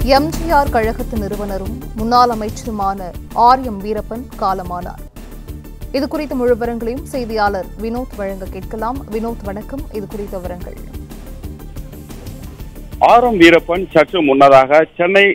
எம்ஜிஆர் கழகத்து நிறுவனரும் முன்னாள் அமைச்சருமான R M Veerappan காலமானார் இது குறித்த முழு விவரங்களையும் செய்தியாளர் வினோத் வழங்க கேட்கலாம் வினோத் வணக்கம் இது குறித்த விவரங்கள் ஆர் எம் வீரப்பன் சற்று முன்னதாக சென்னை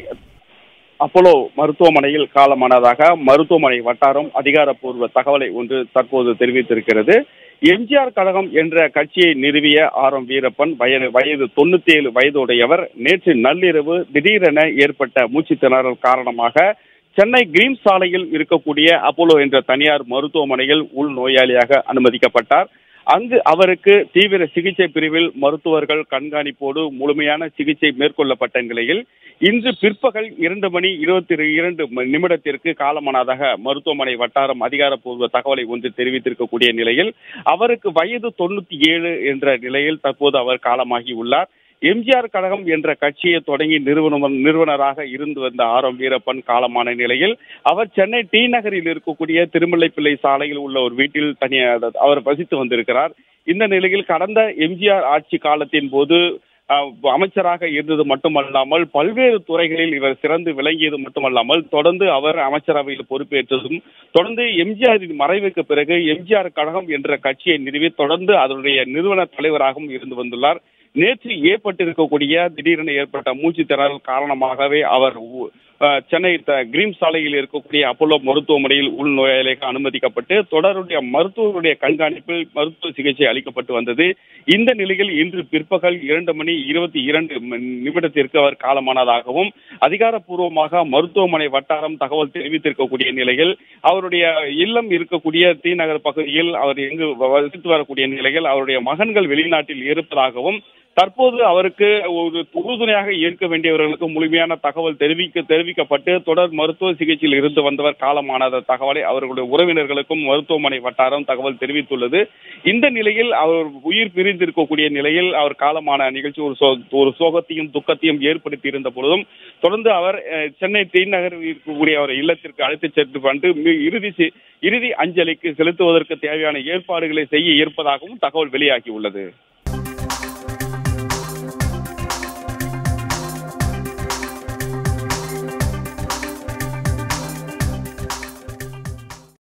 அப்போலோ மருத்துவமனையில் காலமானதாக மருத்துவமனை வட்டாரம் அதிகாரப்பூர்வ தகவலை ஒன்று தற்போது தெரிவித்திருக்கிறது எம்ஜிஆர் கழகம் என்ற கட்சியை நிறுவிய ஆர் எம் வீரப்பன் வயது வயது தொண்ணூத்தி ஏழு வயதுடையவர் நேற்று நள்ளிரவு திடீரென ஏற்பட்ட மூச்சுத் திணறல் காரணமாக சென்னை கிரீம் சாலையில் இருக்கக்கூடிய அப்போலோ என்ற தனியார் மருத்துவமனையில் உள் நோயாளியாக அனுமதிக்கப்பட்டார் அங்கு அவருக்கு தீவிர சிகிச்சை பிரிவில் மருத்துவர்கள் கண்காணிப்போடு முழுமையான சிகிச்சை மேற்கொள்ளப்பட்ட நிலையில் இன்று பிற்பகல் இரண்டு மணி இருபத்தி இரண்டு நிமிடத்திற்கு காலமானதாக மருத்துவமனை வட்டாரம் அதிகாரப்பூர்வ தகவலை ஒன்று தெரிவித்திருக்கக்கூடிய நிலையில் அவருக்கு வயது தொண்ணூத்தி ஏழு என்ற நிலையில் தற்போது அவர் காலமாகி உள்ளார் எம்ஜிஆர் கழகம் என்ற கட்சியை தொடங்கி நிறுவனம் நிறுவனராக இருந்து வந்த ஆர் எம் வீரப்பன் காலமான நிலையில் அவர் சென்னை டி நகரில் இருக்கக்கூடிய திருமலைப்பிள்ளை சாலையில் உள்ள ஒரு வீட்டில் தனியாக அவர் வசித்து வந்திருக்கிறார் இந்த நிலையில் கடந்த எம்ஜிஆர் ஆட்சி காலத்தின் போது அஹ், அமைச்சராக இருந்தது மட்டுமல்லாமல் பல்வேறு துறைகளில் இவர் சிறந்து விளங்கியது மட்டுமல்லாமல் தொடர்ந்து அவர் அமைச்சரவையில் பொறுப்பேற்றதும் தொடர்ந்து எம்ஜிஆரின் மறைவுக்கு பிறகு எம்ஜிஆர் கழகம் என்ற கட்சியை நிறுவி தொடர்ந்து அதனுடைய நிறுவன தலைவராகவும் இருந்து வந்துள்ளார் நேற்று ஏற்பட்டிருக்கக்கூடிய திடீரென ஏற்பட்ட மூச்சு திணறல் காரணமாகவே அவர் உ- அஹ், சென்னை த- கிரீம் சாலையில் இருக்கக்கூடிய அப்போலோ மருத்துவமனையில் உள் நோயாளியாக அனுமதிக்கப்பட்டு தொடருடைய மருத்துவருடைய கண்காணிப்பில் மருத்துவ சிகிச்சை அளிக்கப்பட்டு வந்தது இந்த நிலையில் இன்று பிற்பகல் இரண்டு மணி இருபத்தி இரண்டு நிமிடத்திற்கு அவர் காலமானதாகவும் அதிகாரப்பூர்வமாக மருத்துவமனை வட்டாரம் தகவல் தெரிவித்திருக்கக்கூடிய நிலையில் அவருடைய இல்லம் இருக்கக்கூடிய டி நகர் பகுதியில் அவர் எங்கு வசித்து வரக்கூடிய நிலையில் அவருடைய மகன்கள் வெளிநாட்டில் இருப்பதாகவும் தற்போது அவருக்கு ஒரு உறுதுணையாக இருக்க வேண்டியவர்களுக்கு முழுமையான தகவல் தெரிவிக்க தெரிவிக்கப்பட்டு தொடர் மருத்துவ சிகிச்சையில் இருந்து வந்தவர் காலமானத தகவலை அவர்களுடைய உறவினர்களுக்கும் மருத்துவமனை வட்டாரம் தகவல் தெரிவித்துள்ளது இந்த நிலையில் அவர் உயிர் பிரிந்திருக்கக்கூடிய நிலையில் அவர் காலமான நிகழ்ச்சி ஒரு சோ- ஒரு சோகத்தையும் துக்கத்தையும் ஏற்படுத்தி இருந்த பொழுதும் தொடர்ந்து அவர் அஹ், சென்னை டி நகரில் இருக்கக்கூடிய அவர் இல்லத்திற்கு அழைத்துச் சென்று வந்து மி- இறுதி சி- இறுதி அஞ்சலிக்கு செலுத்துவதற்கு தேவையான ஏற்பாடுகளை செய்ய இருப்பதாகவும் தகவல் வெளியாகி உள்ளது